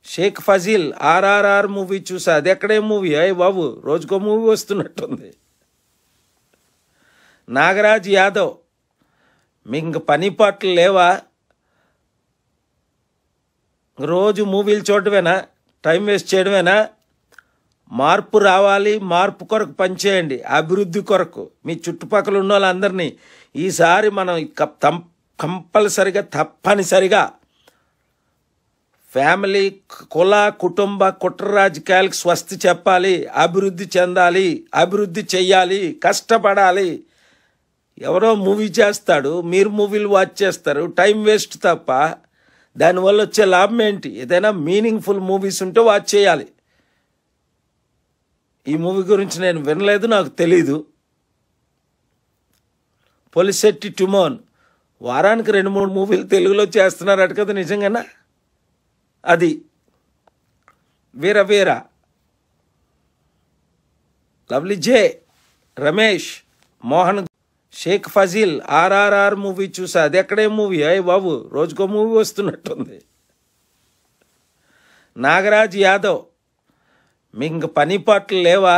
Sheikh Fazil RRR movie చూసా అది ఎక్కడే మూవీ అయ్యి బాబు రోజుకో మూవీ వస్తున్నట్టుంది నాగరాజ్ యాదవ్ మీకు ఇంక పని పాటలు లేవా రోజు మూవీలు చూడటమేనా టైం వేస్ట్ చేయడమేనా మార్పు రావాలి మార్పు కొరకు పనిచేయండి అభివృద్ధి కొరకు మీ చుట్టుపక్కల ఉన్న వాళ్ళందరినీ ఈసారి మనం కప్- తం- కంపల్సరిగా తప్పనిసరిగా ఫ్యామిలీ కుల కుటుంబ కుట్ర రాజకీయాలకు స్వస్తి చెప్పాలి అభివృద్ధి చెందాలి అభివృద్ధి చెయ్యాలి కష్టపడాలి ఎవరో మూవీ చేస్తాడు మీరు మూవీలు వాచ్ చేస్తారు టైం వేస్ట్ తప్ప దానివల్ల వచ్చే లాభం ఏంటి ఏదైనా మీనింగ్ఫుల్ మూవీస్ ఉంటే వాచ్ చేయాలి ఈ మూవీ గురించి నేను వినలేదు నాకు తెలీదు పొలిసెట్టి టుమోన్ వారానికి రెండు మూడు మూవీలు తెలుగులో చేస్తున్నారట కదా నిజంగానా అది Veera Veera lovely J Ramesh Mohan Shaik Fazil RRR movie చూసా అది ఎక్కడే మూవీ అయ్యి బాబు రోజుకో మూవీ వస్తున్నట్టుంది నాగరాజ్ యాదవ్ మీకు ఇంక పని పాటలు లేవా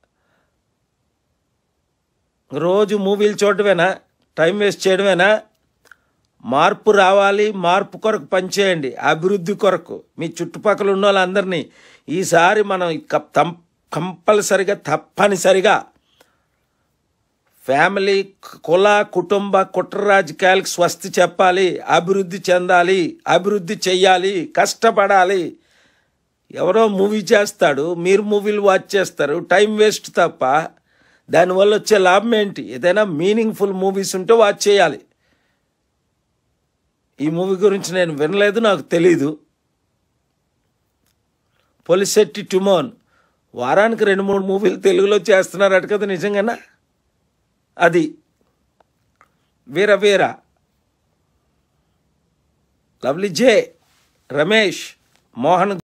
రోజు మూవీలు చూడటమేనా టైం వేస్ట్ చేయడమేనా మార్పు రావాలి మార్పు కొరకు పనిచేయండి అభివృద్ధి కొరకు మీ చుట్టుపక్కల ఉన్న వాళ్ళందరినీ ఈసారి మనం కప్- తం- కంపల్సరిగా తప్పనిసరిగా ఫ్యామిలీ కుల కుటుంబ కుట్ర రాజకీయాలకు స్వస్తి చెప్పాలి అభివృద్ధి చెందాలి అభివృద్ధి చెయ్యాలి కష్టపడాలి ఎవరో మూవీ చేస్తాడు మీరు మూవీలు వాచ్ చేస్తారు టైం వేస్ట్ తప్ప దానివల్ల వచ్చే లాభం ఏంటి ఏదైనా మీనింగ్ఫుల్ మూవీస్ ఉంటే వాచ్ చేయాలి ఈ మూవీ గురించి నేను వినలేదు నాకు తెలీదు పొలిసెట్టి టుమోన్ వారానికి రెండు మూడు మూవీలు తెలుగులో చేస్తున్నారట కదా నిజంగానా అది వీర వీర లవ్లీ జే రమేష్ మోహన్